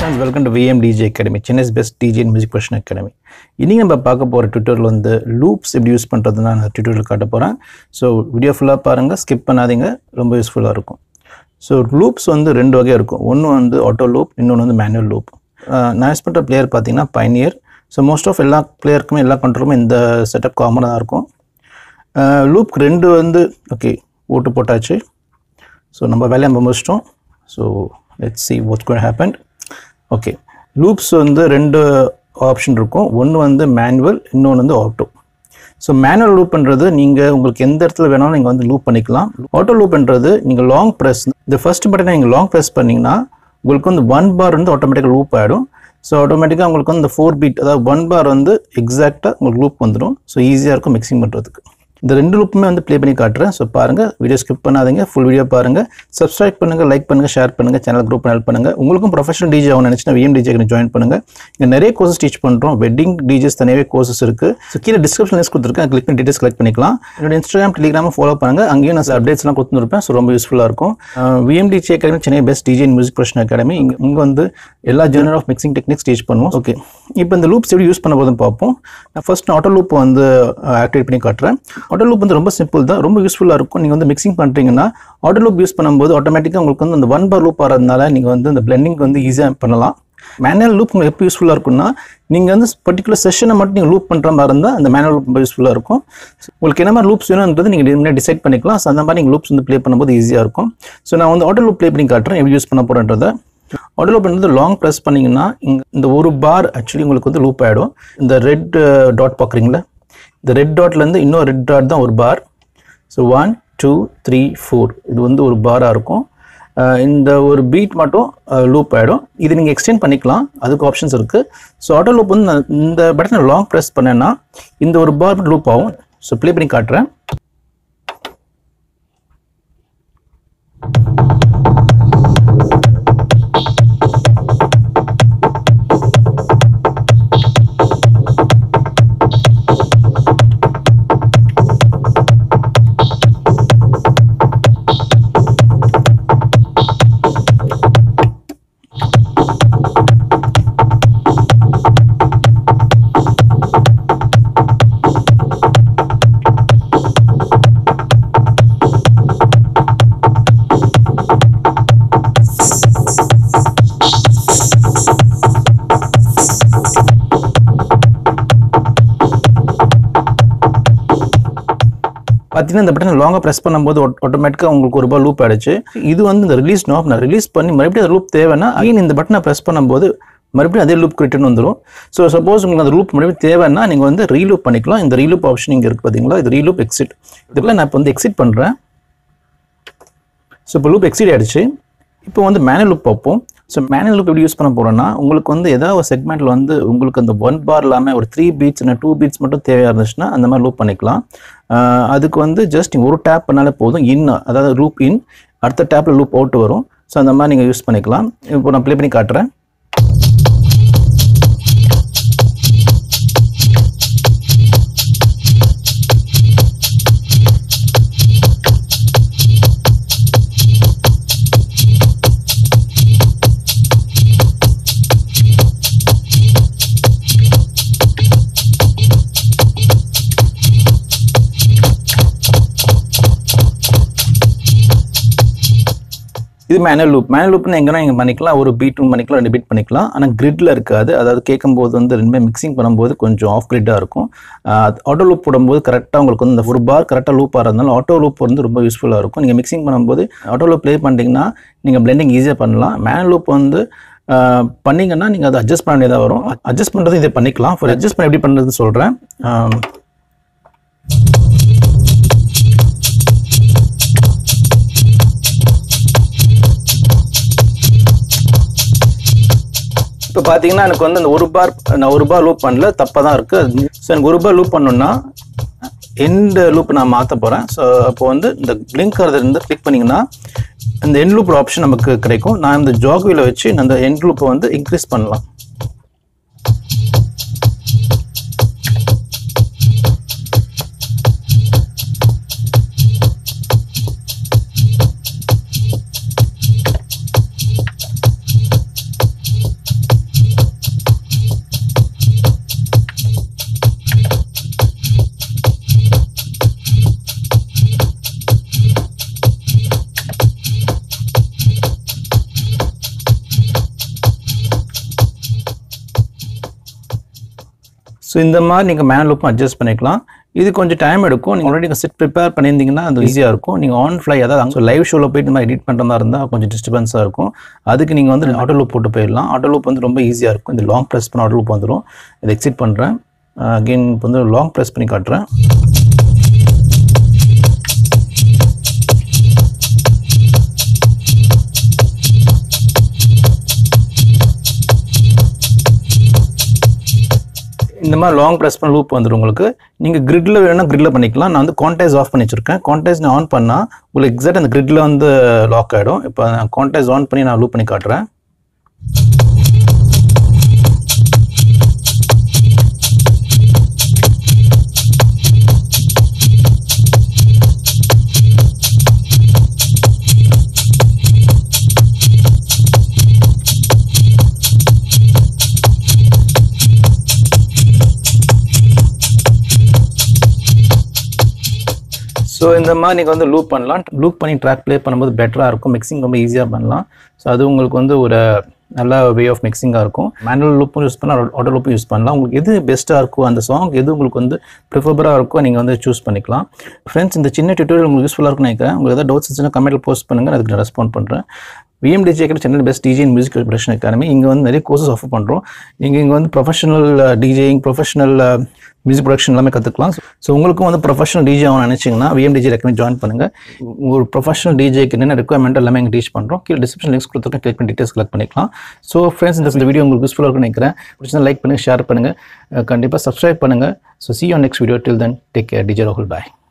friends welcome to VM DJ academy Chennai's best DJ music profession academy இன்றைக்கி நம்ம பார்க்க போகிற ட்விட்டரில் வந்து லூப்ஸ் எப்படி யூஸ் பண்ணுறது நான் ட்விட்டரில் காட்ட போகிறேன் ஸோ வீடியோ ஃபுல்லாக பாருங்கள் ஸ்கிப் பண்ணாதீங்க ரொம்ப யூஸ்ஃபுல்லாக இருக்கும் ஸோ லூப்ஸ் வந்து ரெண்டு வகையாக இருக்கும் ஒன்று வந்து ஆட்டோ லூப் இன்னொன்று வந்து மேனுவல் லூப் நான் யூஸ் பண்ணுற பிளேயர் பார்த்தீங்கன்னா பைனியர் ஸோ மோஸ்ட் ஆஃப் எல்லா பிளேயருக்குமே எல்லா கண்ட்ரோலுமே இந்த செட்டப் காமனாக தான் இருக்கும் லூப் ரெண்டு வந்து ஓகே ஓட்டு போட்டாச்சு ஸோ நம்ம வேலையை நம்ம முடிச்சிட்டோம் so let's see what's going happen okay loops வந்து ரெண்டு ஆப்ஷன் இருக்கும் ஒன்று வந்து மேனுவல் இன்னொன்று வந்து ஆட்டோ ஸோ மேனுவல் லூப் பண்ணுறது நீங்கள் உங்களுக்கு எந்த இடத்துல வேணாலும் நீங்கள் வந்து லூப் பண்ணிக்கலாம் ஆட்டோ லூப் பண்ணுறது நீங்கள் லாங் ப்ரெஸ் இந்த ஃபர்ஸ்ட் பட்டனை நீங்கள் லாங் ப்ரெஸ் பண்ணிங்கன்னா உங்களுக்கு வந்து ஒன் பார் வந்து ஆட்டோமேட்டிக்காக லூப் ஆகிடும் ஸோ ஆட்டோமேட்டிக்காக உங்களுக்கு வந்து இந்த ஃபோர் பீட் அதாவது ஒன் பார் வந்து எக்ஸாக்டாக உங்களுக்கு லூப் வந்துடும் ஸோ ஈஸியாக இருக்கும் மிக்சிங் பண்ணுறதுக்கு இந்த ரெண்டு லூப்புமே வந்து ப்ளே பண்ணி காட்டுறேன் ஸோ பாருங்கள் வீடியோ ஸ்கிப் பண்ணாதீங்க ஃபுல் வீடியோ பாருங்கள் சப்ஸ்கிரைப் பண்ணுங்கள் லைக் பண்ணுங்கள் ஷேர் பண்ணுங்கள் சேனல் குரூப் ஹெல்ப் பண்ணுங்கள் உங்களுக்கும் ப்ரொஃபஷனல் டிஜே ஆகணும் நினச்சினா விஎம் டிஜே ஜாயின் பண்ணுங்கள் இங்கே நிறைய கோர்சஸ் டீச் பண்ணுறோம் வெட்டிங் டிஜேஸ் தனியாகவே கோர்சஸ் இருக்குது ஸோ கீழே டிஸ்கிரிப்ஷன் லிஸ்ட் கொடுத்துருக்கேன் கிளிக் பண்ணி டீட்டெயில்ஸ் கலெக்ட் பண்ணிக்கலாம் என்னோட இன்ஸ்டாகிராம் டெலிகிராம் ஃபாலோ பண்ணுங்கள் அங்கேயும் நான் அப்டேட்ஸ்லாம் கொடுத்துருப்பேன் ஸோ ரொம்ப யூஸ்ஃபுல்லாக இருக்கும் VM DJ academy Chennai best DJ music professional academy இங்கே இங்கே வந்து எல்லா journal of mixing techniques teach பண்ணுவோம் ஓகே இப்போ இந்த லூப்ஸ் எப்படி யூஸ் பண்ண போதுன்னு பார்ப்போம் நான் ஃபர்ஸ்ட் ஆட்டோ லூப் வந்து ஆக்டிவேட் பண்ணி காட்டுறேன் ஆட்டோ லூப் வந்து ரொம்ப சிம்பிள் தான் ரொம்ப யூஸ்ஃபுல்லாக இருக்கும் நீங்கள் வந்து மிக்சிங் பண்ணுறீங்கன்னா ஆட்டோ லூப் யூஸ் பண்ணும்போது ஆட்டோமேட்டிக்காக உங்களுக்கு வந்து அந்த ஒன் பார் லூப் ஆகிறதுனால நீங்கள் வந்து அந்த பிளெண்டிங் வந்து ஈஸியாக பண்ணலாம் மேனுவல் லூப் உங்களுக்கு எப்போ யூஸ்ஃபுல்லாக இருக்கும்னா நீங்கள் வந்து பர்டிகுலர் செஷனை மட்டும் நீங்கள் லூப் பண்ணுற மாதிரி இருந்தால் அந்த மேனுவல் ரொம்ப யூஸ்ஃபுல்லாக இருக்கும் உங்களுக்கு என்ன மாதிரி லூப்ஸ் வேணுன்றது நீங்கள் டிசைட் பண்ணிக்கலாம் ஸோ அந்த மாதிரி நீங்கள் லூப்ஸ் வந்து ப்ளே பண்ணும்போது ஈஸியாக இருக்கும் ஸோ நான் வந்து ஆட்டோ லூப் ப்ளே பண்ணி காட்டுறேன் எப்படி யூஸ் பண்ண போகிறேன்றதை ஆட்டோ லூப் பண்ணுறது லாங் ப்ரெஸ் பண்ணிங்கன்னா இங்கே இந்த ஒரு பார் ஆக்சுவலி உங்களுக்கு வந்து லூப் ஆகிடும் இந்த ரெட் டாட் பார்க்குறீங்களா இந்த ரெட் டாட்லேருந்து இன்னும் ரெட் டாட் தான் ஒரு bar so one two three four இது வந்து ஒரு பாராக இருக்கும் இந்த ஒரு பீட் மட்டும் லூப் ஆகிடும் இது நீங்கள் எக்ஸ்டெண்ட் பண்ணிக்கலாம் அதுக்கு ஆப்ஷன்ஸ் இருக்குது ஸோ ஆட்டோ லூப் வந்து நான் இந்த பட்டனை லாங் ப்ரெஸ் பண்ணேன்னா இந்த ஒரு பார் லூப் ஆகும் ஸோ ப்ளே பண்ணி காட்டுறேன் பார்த்தீங்கன்னா இந்த பட்டன் லாங்காக ப்ரெஸ் பண்ணும்போது ஆட்டோமேட்டிக்காக உங்களுக்கு ஒரு ரூபாய் லூப் ஆயிடுச்சு இது வந்து இந்த ரிலீஸ் நாப் நான் ரிலீஸ் பண்ணி மறுபடியும் அந்த லூப் தேவைன்னா அகைன் இந்த பட்டனை ப்ரெஸ் பண்ணும்போது மறுபடியும் அதே லூப் ரிட்டர்ன் வந்துடும் ஸோ சப்போஸ் உங்களுக்கு அந்த லூப் மறுபடியும் தேவைன்னா நீங்கள் வந்து ரீலூப் பண்ணிக்கலாம் இந்த ரீலூப் ஆப்ஷன் இங்கே இருக்குது பார்த்தீங்களா இது ரீலூப் எக்ஸிட் இதுக்குள்ள நான் இப்போ வந்து எக்ஸிட் பண்ணுறேன் ஸோ இப்போ லூப் எக்ஸிட் ஆகிடுச்சு இப்போ வந்து மேனுவல் லூப் பார்ப்போம் ஸோ மேனுவல் லூப் எப்படி யூஸ் பண்ண போகிறோன்னா உங்களுக்கு வந்து ஏதாவது ஒரு செக்மெண்ட்டில் வந்து உங்களுக்கு அந்த ஒன் பார் இல்லாமல் ஒரு த்ரீ பீட்ஸ் இல்லை டூ பீட்ஸ் மட்டும் தேவையாக இருந்துச்சுன்னா அந்த மாதிரி லூப் பண்ணிக்கலாம் அதுக்கு வந்து ஜஸ்ட் ஒரு டேப் பண்ணாலே போதும் இன் அதாவது லூப் இன் அடுத்த டேப்பில் லூப் அவுட் வரும் ஸோ அந்த மாதிரி நீங்கள் யூஸ் பண்ணிக்கலாம் இப்போ நான் ப்ளே பண்ணி காட்டுறேன் இது மேனுவல் லூப் மேனுவல் லூப்னு எங்கன்னா நீங்கள் பண்ணிக்கலாம் ஒரு பீட்டும் பண்ணிக்கலாம் ரெண்டு பீட் பண்ணிக்கலாம் ஆனால் கிரிட்டில் இருக்காது அதாவது கேட்கும்போது வந்து ரெண்டுமே மிக்சிங் பண்ணும்போது கொஞ்சம் ஆஃப் கிரிட்டாக இருக்கும் ஆட்டோ லூப் போடும்போது கரெக்டாக உங்களுக்கு வந்து இந்த ஒரு பார் கரெக்டாக லூப் ஆகிறதுனால ஆட்டோ லூப் வந்து ரொம்ப யூஸ்ஃபுல்லாக இருக்கும் நீங்கள் மிக்சிங் பண்ணும்போது ஆட்டோ லூப் ப்ளே பண்ணிட்டீங்கன்னா நீங்கள் பிளெண்டிங் ஈஸியாக பண்ணலாம் மேனுவல் லூப் வந்து பண்ணிங்கன்னா நீங்கள் அதை அட்ஜஸ்ட் பண்ண வேண்டியதாக வரும் அட்ஜஸ்ட் பண்ணுறது இதை பண்ணிக்கலாம் ஃபார் அட்ஜஸ்ட் பண்ண எப்படி பண்ணுறது சொல்கிறேன் இப்போ பார்த்தீங்கன்னா எனக்கு வந்து அந்த ஒரு பார் நான் ஒரு பார் லூப் பண்ணல தப்பாக தான் இருக்குது ஸோ எனக்கு ஒரு பார் லூப் பண்ணணும்னா எண்ட் லூப் நான் மாற்ற போகிறேன் ஸோ அப்போ வந்து இந்த பிளிங்க் இருந்து கிளிக் பண்ணிங்கன்னா இந்த எண்ட் லூப் ஆப்ஷன் நமக்கு கிடைக்கும் நான் இந்த ஜாக்வியில் வச்சு அந்த எண்ட் லூப்பை வந்து இன்க்ரீஸ் பண்ணலாம் ஸோ இந்த மாதிரி நீங்கள் மேன் லூப்பும் அட்ஜஸ்ட் பண்ணிக்கலாம் இது கொஞ்சம் டைம் எடுக்கும் நீங்கள் ஆல்ரெடி செட் ப்ரிப்பேர் பண்ணியிருந்தீங்கன்னா அது ஈஸியாக இருக்கும் நீங்கள் ஆன் ஃப்ளை அதாவது அங்கே லைவ் ஷோவில் போயிட்டு இந்த மாதிரி எடிட் பண்ணுற மாதிரி இருந்தால் கொஞ்சம் டிஸ்டர்பன்ஸாக இருக்கும் அதுக்கு நீங்கள் வந்து ஆட்டோ லூப் போட்டு போயிடலாம் ஆட்டோ லூப் வந்து ரொம்ப ஈஸியாக இருக்கும் இந்த லாங் ப்ரெஸ் பண்ண ஆட்டோ லூப் வந்துடும் இதை எக்ஸிட் பண்ணுறேன் அகெயின் இப்போ வந்து லாங் ப்ரெஸ் பண்ணி காட்டுறேன் இந்த மாதிரி லாங் ப்ரெஸ் பண்ண லூப் வந்துடும் உங்களுக்கு நீங்கள் கிரிட்டில் வேணும்னா கிரிட்டில் பண்ணிக்கலாம் நான் வந்து கான்டேஜ் ஆஃப் பண்ணி வச்சிருக்கேன் கான்டேஜ் நான் ஆன் பண்ணால் உங்களுக்கு எக்ஸாக்ட் அந்த கிரிட்டில் வந்து லாக் ஆகிடும் இப்போ நான் கான்டேஜ் ஆன் பண்ணி நான் லூப் பண்ணி காட்டுறேன் ஸோ இந்த மாதிரி நீங்கள் வந்து லூப் பண்ணலாம் லூப் பண்ணி ட்ராக் ப்ளே பண்ணும்போது பெட்டராக இருக்கும் மிக்சிங் ரொம்ப ஈஸியாக பண்ணலாம் ஸோ அது உங்களுக்கு வந்து ஒரு நல்ல வே ஆஃப் மிக்சிங்காக இருக்கும் மேனுவல் லூப்பும் யூஸ் பண்ணலாம் ஆட்டோ லூப்பும் யூஸ் பண்ணலாம் உங்களுக்கு எது பெஸ்ட்டாக இருக்கோ அந்த சாங் எது உங்களுக்கு வந்து ப்ரிஃபரபுளாக இருக்கோ நீங்கள் வந்து சூஸ் பண்ணிக்கலாம் ஃப்ரெண்ட்ஸ் இந்த சின்ன டியூட்டோரியல் உங்களுக்கு யூஸ்ஃபுல்லாக இருக்கும்னு நினைக்கிறேன் உங்களுக்கு ஏதாவது டவுட்ஸ் இருந்துச்சுன்னா கமெண்ட்டில் போஸ்ட் பண்ணுங்கள் அதுக்கு நான் ரெஸ்பாண்ட் பண்ணுறேன் V M D G academy Chennai best DJ in music production academy இங்கே வந்து நிறைய கோர்சஸ் ஆஃபர் பண்ணுறோம் நீங்கள் இங்கே வந்து professional DJing professional music production எல்லாமே கற்றுக்கலாம் ஸோ உங்களுக்கும் வந்து ப்ரொஃபஷனல் டிஜே ஆகணும் நினச்சிங்கன்னா விஎம்டிஜி அகாடமி ஜாயின் பண்ணுங்கள் ஒரு ப்ரொஃபஷனல் டிஜேக்கு என்னென்ன ரெக்குவயர்மெண்ட் எல்லாமே இங்கே டீச் பண்ணுறோம் கீழே டிஸ்கிரிப்ஷன் லிங்க்ஸ் கொடுத்துருக்கேன் கிளிக் பண்ணி டீட்டெயில்ஸ் கலெக்ட் பண்ணிக்கலாம் ஸோ ஃப்ரெண்ட்ஸ் இந்த இந்த வீடியோ உங்களுக்கு யூஸ்ஃபுல்லாக இருக்கும்னு நினைக்கிறேன் பிடிச்சா லைக் பண்ணுங்கள் ஷேர் பண்ணுங்கள் கண்டிப்பாக சப்ஸ்கிரைப் பண்ணுங்கள் so see on next video till then take care DJ ராகுல் பாய்